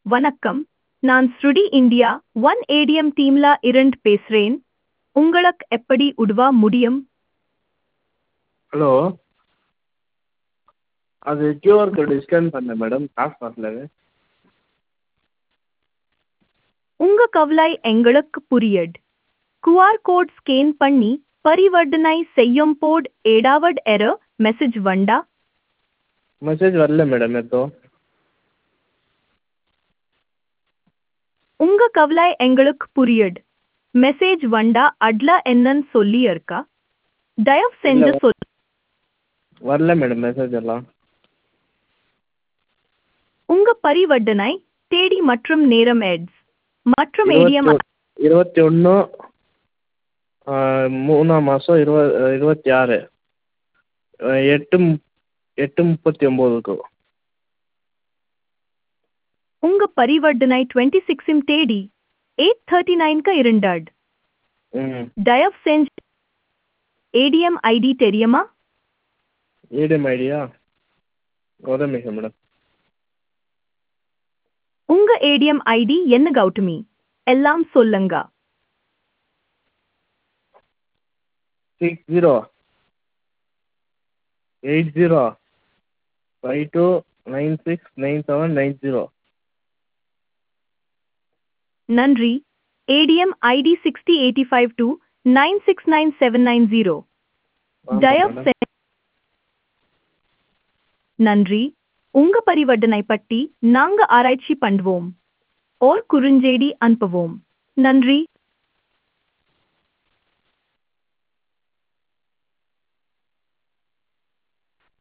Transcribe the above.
வணக்கம் நான் ஸ்ருடி இந்தியா ஒன் ஏடிஎம் டீம்ல இருந்து பேசுறேன் உங்களுக்கு எப்படி உதவ முடியும் ஹலோ அது கியூஆர் கோடு ஸ்கேன் பண்ணேன் மேடம் காசு வரல உங்க கவலை எங்களுக்கு புரியுது கியூஆர் கோட் ஸ்கேன் பண்ணி பரிவர்த்தனை செய்யும் போது ஏதாவது எரர் மெசேஜ் வந்தா மெசேஜ் வரல மேடம் எதுவும் உங்க கவலை எங்களுக்கு புரியுது மெசேஜ் வந்தா அட்ல என்னன்னு சொல்லி இருக்கா தயவு செஞ்சு இல்ல. சொல் வரல மேடம் மெசேஜ் எல்லாம் உங்க பரிவர்த்தனை தேதி மற்றும் நேரம் எட்ஸ் மற்றும் ஏடிஎம் இருபத்தி இருபத்தி ஒன்று மூணாம் மாதம் இருவ இருபத்தி ஆறு எட்டு முப் எட்டு முப்பத்தி ஒம்போதுக்கு உங்க பரிவர்த்தனை டுவெண்ட்டி சிக்ஸிம் தேதி எயிட் தேர்ட்டி நைன்க்கு இருந்தது ம் தயவு செஞ்சு ஏடிஎம் ஐடி தெரியுமா ஏடிஎம் ஐடியா ஒரு நிமிஷம் மேடம் உங்க ஏடிஎம் ஐடி என்ன கௌதமி எல்லாம் சொல்லுங்க six zero eight zero five two nine six nine seven nine zero நன்றி ATM ID sixty eighty five two nine six nine seven nine zero தயவு செஞ்சு நன்றி உங்க பரிவர்த்தனை பற்றி நாங்க ஆராய்ச்சி பண்ணுவோம் ஓர் குறுஞ்செய்தி அனுப்புவோம் நன்றி